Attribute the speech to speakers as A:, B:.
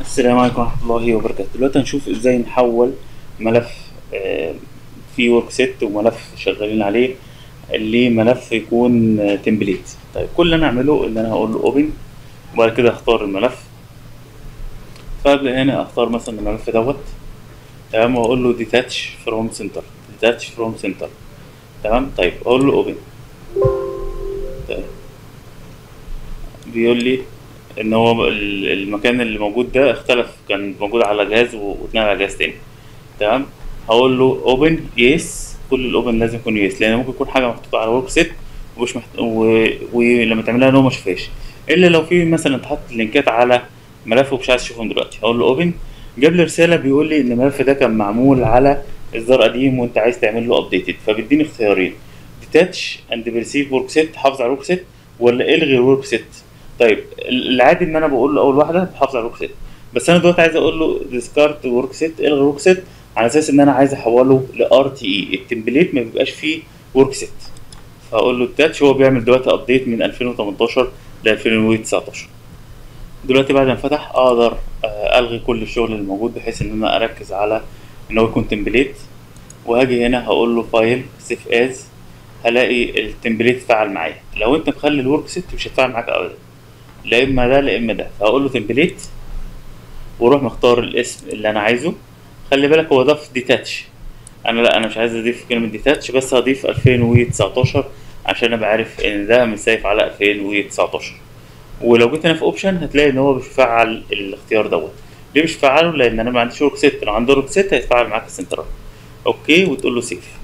A: السلام عليكم ورحمة الله وبركاته دلوقتي هنشوف ازاي نحول ملف آه، فيه ورك سيت وملف شغالين عليه لملف يكون تمبليت طيب كل اللي انا اعمله ان انا هقول له اوبن وبعد كده اختار الملف فابدا هنا اختار مثلا الملف دوت تمام واقول له ديتاتش فروم سنتر ديتاتش فروم سنتر تمام طيب اقول له اوبن طيب بيقول لي ان هو ال- المكان اللي موجود ده اختلف كان موجود على جهاز و- واتنقل على جهاز تاني تمام هقول له اوبن يس كل الاوبن لازم يكون يس لان ممكن يكون حاجه محطوطه على ورك سيت ومش محت... و... ولما تعملها نو ما شافهاش الا لو في مثلا اتحط لينكات على ملف ومش عايز اشوفهم دلوقتي هقول له اوبن جاب لي رساله بيقول لي ان الملف ده كان معمول على اصدار قديم وانت عايز تعمل له ابديتد فبيديني اختيارين ديتاتش اند بريسيف ورك سيت حافظ على الورك سيت ولا الغي الورك سيت طيب العادي ان انا بقول له اول واحده بحافظ على الورك سيت بس انا دلوقتي عايز اقول له ديسكارد ورك سيت الغي ورك سيت على اساس ان انا عايز احوله لار تي اي التمبليت ما بيبقاش فيه ورك سيت فهقول له التاتش هو بيعمل دلوقتي ابديت من 2018 ل 2019 دلوقتي بعد ما فتح اقدر آه، الغي كل الشغل اللي موجود بحيث ان انا اركز على ان هو يكون تمبليت وهاجي هنا هقول له فايل سيف از هلاقي التمبليت فعل معايا لو انت مخلي الورك سيت مش هتفعل معاك ابدا لا اما ده لا اما ده فهقول له تمبليت واروح مختار الاسم اللي انا عايزه خلي بالك هو ضاف ديتاتش انا لا انا مش عايز اضيف كلمه ديتاتش بس هضيف 2019 عشان ابقى عارف ان ده متسيف على 2019 ولو جيت هنا في اوبشن هتلاقي ان هو مش مفعل الاختيار دوت ليه مش مفعله لان انا ما عنديش ورك سيت لو عندي ورك سيت هيتفعل معاك السنترال اوكي وتقول له سيف